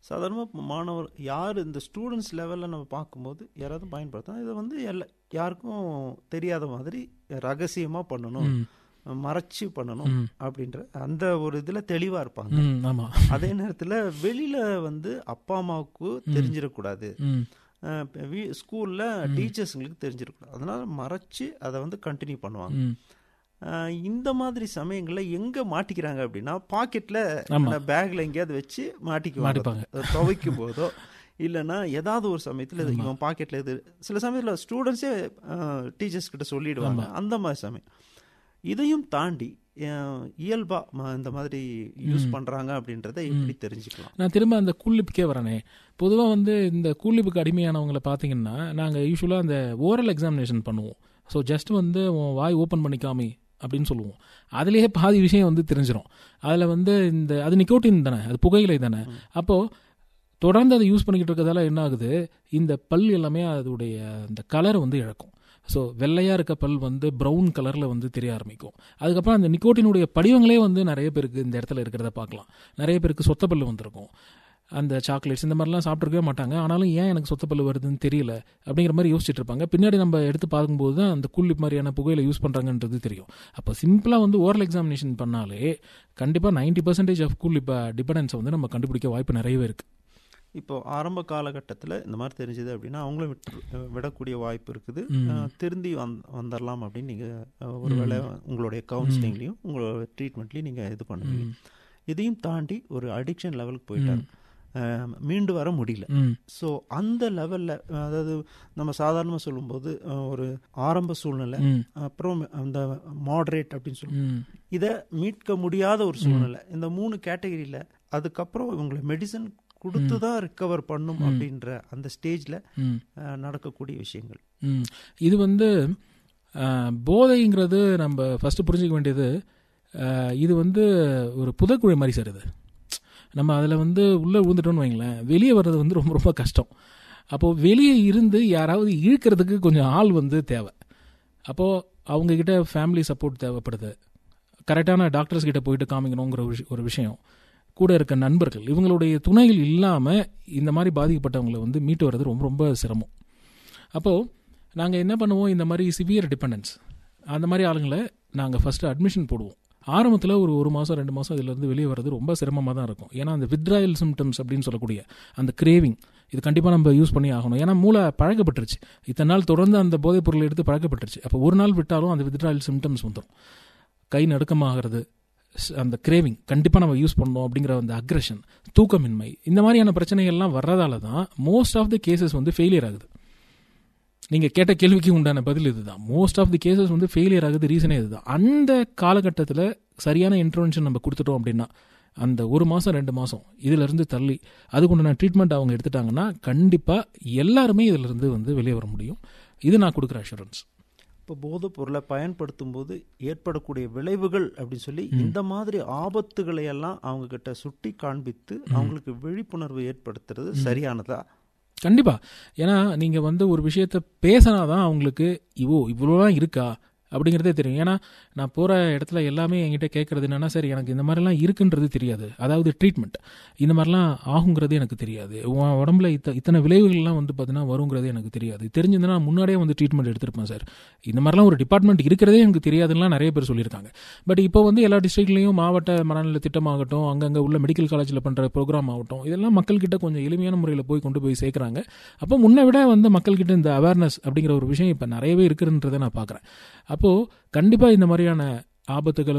சாதாரணமாக மாணவர் யார் இந்த ஸ்டூடெண்ட்ஸ் லெவலில் நம்ம பார்க்கும்போது யாராவது பயன்படுத்தணும் இதை வந்து எல்லா யாருக்கும் தெரியாத மாதிரி ரகசியமாக பண்ணணும் ம், மறைச்சு பண்ணணும் ம், அப்படின்ற அந்த ஒரு இதில் தெளிவாக இருப்பாங்க ம், ஆமா அதே நேரத்தில் வெளியில் வந்து அப்பா அம்மாவுக்கு தெரிஞ்சிடக்கூடாது ம், அஹ் இப்ப வீ ஸ்கூலில் டீச்சர்ஸுங்களுக்கு தெரிஞ்சிடக்கூடாது அதனால் மறைச்சு அதை வந்து கண்டினியூ பண்ணுவாங்க ம். அஹ் இந்த மாதிரி சமயங்களில் எங்கே மாட்டிக்கிறாங்க அப்படின்னா பாக்கெட்டில் ஆமா. பேக்கில் எங்கேயாவது வச்சு மாட்டிக்குவாங்க மாட்டிப்பாங்க. அது துவைக்கும் போதோ இல்லைன்னா ஏதாவது ஒரு சமயத்தில் இது இவன் பாக்கெட்டில் இது சில சமயத்தில் ஸ்டூடெண்ட்ஸே டீச்சர்ஸ் கிட்ட சொல்லிடுவாங்க அந்த மாதிரி சமயம் இதையும் தாண்டி அஹ், இயல்பா ம- இந்த மாதிரி யூஸ் பண்றாங்க அப்படின்றத எப்படி தெரிஞ்சுக்கலாம் நான் திரும்ப அந்த கூலிப்புக்கே வரனே பொதுவாக வந்து இந்த கூலிப்புக்கு அடிமையானவங்களை பார்த்தீங்கன்னா நாங்கள் யூஸ்வலாக அந்த ஓரல் எக்ஸாமினேஷன் பண்ணுவோம் ஸோ ஜஸ்ட் வந்து உன் வாய் ஓப்பன் பண்ணிக்காமி அப்படின்னு சொல்லுவோம் அதுலேயே பாதி விஷயம் வந்து தெரிஞ்சிடும் அதில் வந்து இந்த அது நிக்கோட்டின் தானே அது புகையிலை தானே அப்போது தொடர்ந்து அதை யூஸ் பண்ணிக்கிட்டு இருக்கிறதால என்ன ஆகுது இந்த பல் எல்லாமே அதோடைய அந்த கலர் வந்து இழக்கும் ஸோ வெள்ளையாக இருக்க பல் வந்து ப்ரௌன் கலரில் வந்து தெரிய ஆரம்பிக்கும் அதுக்கப்புறம் அந்த நிக்கோட்டினுடைய படிவங்களே வந்து நிறைய பேருக்கு இந்த இடத்துல இருக்கிறத பார்க்கலாம் நிறைய பேருக்கு சொத்த பல் வந்திருக்கும் அந்த சாக்லேட்ஸ் இந்த மாதிரிலாம் சாப்பிட்ருக்கவே மாட்டாங்க ஆனாலும் ஏன் எனக்கு சொத்த பல் வருதுன்னு தெரியல அப்படிங்கிற மாதிரி யோசிச்சுட்டு இருப்பாங்க பின்னாடி நம்ம எடுத்து பார்க்கும்போது தான் அந்த கூலிப் மாதிரியான புகையில யூஸ் பண்ணுறாங்கன்றது தெரியும் அப்போ சிம்பிளாக வந்து ஓரல் எக்ஸாமினேஷன் பண்ணாலே கண்டிப்பாக நைன்டி பர்சன்டேஜ் ஆஃப் கூலிப் டிபெண்டன்ஸை வந்து நம்ம கண்டுபிடிக்க வாய்ப்பு நிறையவே இருக்குது இப்போ ஆரம்ப காலகட்டத்தில் இந்த மாதிரி தெரிஞ்சது அப்படின்னா அவங்களும் விட்டு விடக்கூடிய வாய்ப்பு இருக்குது ம். அஹ், திருந்தி வந் வந்துடலாம் அப்படின்னு நீங்கள் ஒரு வேளை உங்களுடைய கவுன்சிலிங்லையும் உங்களோட ட்ரீட்மெண்ட்லையும் நீங்கள் இது பண்ணுவீங்க இதையும் தாண்டி ஒரு அடிக்ஷன் லெவலுக்கு போயிட்டாரு அஹ், மீண்டு வர முடியல ம் ஸோ அந்த லெவலில் அதாவது நம்ம சாதாரணமாக சொல்லும்போது அஹ், ஒரு ஆரம்ப சூழ்நிலை ம் அப்புறம் அந்த மாடரேட் அப்படின்னு சொல்லுவோம் ம் இதை மீட்க முடியாத ஒரு சூழ்நிலை இந்த மூணு கேட்டகரியில் அதுக்கப்புறம் இவங்களை மெடிசன் கொடுத்து தான் ரிக்கவர் பண்ணும் அப்படின்ற அந்த ஸ்டேஜில் ம் நடக்கக்கூடிய விஷயங்கள் ம் இது வந்து அஹ், போதைங்கிறது நம்ம ஃபஸ்ட்டு புரிஞ்சிக்க வேண்டியது அஹ், இது வந்து ஒரு புதைக்குழி மாதிரி சார் இது நம்ம அதில் வந்து உள்ளே விழுந்துட்டோம்னு வைங்களேன் வெளியே வர்றது வந்து ரொம்ப ரொம்ப கஷ்டம் அப்போது வெளியே இருந்து யாராவது இழுக்கிறதுக்கு கொஞ்சம் ஆள் வந்து தேவை அப்போது அவங்கக்கிட்ட ஃபேமிலி சப்போர்ட் தேவைப்படுது கரெக்டான டாக்டர்ஸ் கிட்ட போயிட்டு காமிக்கணுங்கிற ஒரு விஷ- ஒரு விஷயம் கூட இருக்க நண்பர்கள் இவங்களுடைய துணைகள் இல்லாமல் இந்த மாதிரி பாதிக்கப்பட்டவங்களை வந்து மீட்டு வர்றது ரொம்ப ரொம்ப சிரமம் அப்போது நாங்கள் என்ன பண்ணுவோம் இந்த மாதிரி சிவியர் டிபெண்டன்ஸ் அந்த மாதிரி ஆளுங்களை நாங்கள் ஃபஸ்ட்டு அட்மிஷன் போடுவோம் ஆரம்பத்தில் ஒரு ஒரு மாதம் ரெண்டு மாதம் இதிலேருந்து வெளியே வர்றது ரொம்ப சிரமமாக தான் இருக்கும் ஏன்னா அந்த வித்ராயல் சிம்டம்ஸ் அப்படின்னு சொல்லக்கூடிய அந்த கிரேவிங் இது கண்டிப்பாக நம்ம யூஸ் பண்ணி ஆகணும் ஏன்னா மூளை பழக்கப்பட்டுருச்சு இத்தனை நாள் தொடர்ந்து அந்த போதைப் பொருளை எடுத்து பழக்கப்பட்டுருச்சு அப்போ ஒரு நாள் விட்டாலும் அந்த வித்ராயல் சிம்டம்ஸ் வந்துடும் கை நடுக்கமாகிறது ஸ்- அந்த கிரேவிங் கண்டிப்பாக நம்ம யூஸ் பண்ணணும் அப்படிங்கிற அந்த அக்ரஷன் தூக்கமின்மை இந்த மாதிரியான பிரச்சனைகள்லாம் வர்றதால தான் மோஸ்ட் ஆஃப் தி கேசஸ் வந்து ஃபெயிலியர் ஆகுது நீங்கள் கேட்ட கேள்விக்கு உண்டான பதில் இதுதான் மோஸ்ட் ஆஃப் தி கேசஸ் வந்து ஃபெயிலியர் ஆகுது ரீசனே இதுதான் அந்த காலகட்டத்தில் சரியான இன்டர்வென்ஷன் நம்ம கொடுத்துட்டோம் அப்படின்னா அந்த ஒரு மாதம் ரெண்டு மாதம் இதிலிருந்து தள்ளி அதுக்கு உண்டான ட்ரீட்மெண்ட் அவங்க எடுத்துட்டாங்கன்னா கண்டிப்பாக எல்லாருமே இதிலிருந்து வந்து வெளியே வர முடியும் இது நான் கொடுக்குற அஷூரன்ஸ் இப்போ போதைப் பொருளை பயன்படுத்தும் போது ஏற்படக்கூடிய விளைவுகள் அப்படின்னு சொல்லி இந்த மாதிரி ஆபத்துகளை எல்லாம் அவங்க கிட்ட சுட்டி காண்பித்து அவங்களுக்கு விழிப்புணர்வு ஏற்படுத்துறது சரியானதா கண்டிப்பா ஏன்னா நீங்க வந்து ஒரு விஷயத்த பேசினாதான் அவங்களுக்கு இவோ இவ்வளோலாம் இருக்கா அப்படிங்கிறதே தெரியும் ஏன்னா நான் போகிற இடத்துல எல்லாமே என்கிட்ட கேட்குறது என்னன்னா சரி எனக்கு இந்த மாதிரிலாம் இருக்குன்றது தெரியாது அதாவது ட்ரீட்மெண்ட் இந்த மாதிரிலாம் ஆகுங்கிறது எனக்கு தெரியாது உன் உடம்புல இத்த இத்தனை விளைவுகள்லாம் வந்து பார்த்தீங்கன்னா வருங்கிறது எனக்கு தெரியாது தெரிஞ்சிருந்தா நான் முன்னாடியே வந்து ட்ரீட்மெண்ட் எடுத்திருப்பேன் சார் இந்த மாதிரிலாம் ஒரு டிபார்ட்மெண்ட் இருக்கிறதே எனக்கு தெரியாதுலாம் நிறைய பேர் சொல்லியிருக்காங்க பட் இப்போ வந்து எல்லா டிஸ்ட்ரிக்ட்லேயும் மாவட்ட மனநல திட்டமாகட்டும் அங்கங்கே உள்ள மெடிக்கல் காலேஜில் பண்ணுற ப்ரோக்ராம் ஆகட்டும் இதெல்லாம் மக்கள்கிட்ட கொஞ்சம் எளிமையான முறையில் போய் கொண்டு போய் சேர்க்குறாங்க அப்போ முன்னை விட வந்து மக்கள்கிட்ட இந்த அவேர்னஸ் அப்படிங்கிற ஒரு விஷயம் இப்போ நிறையவே இருக்குன்றதை நான் பார்க்குறேன் அப்போது கண்டிப்பாக இந்த மாதிரியான ஆபத்துகளை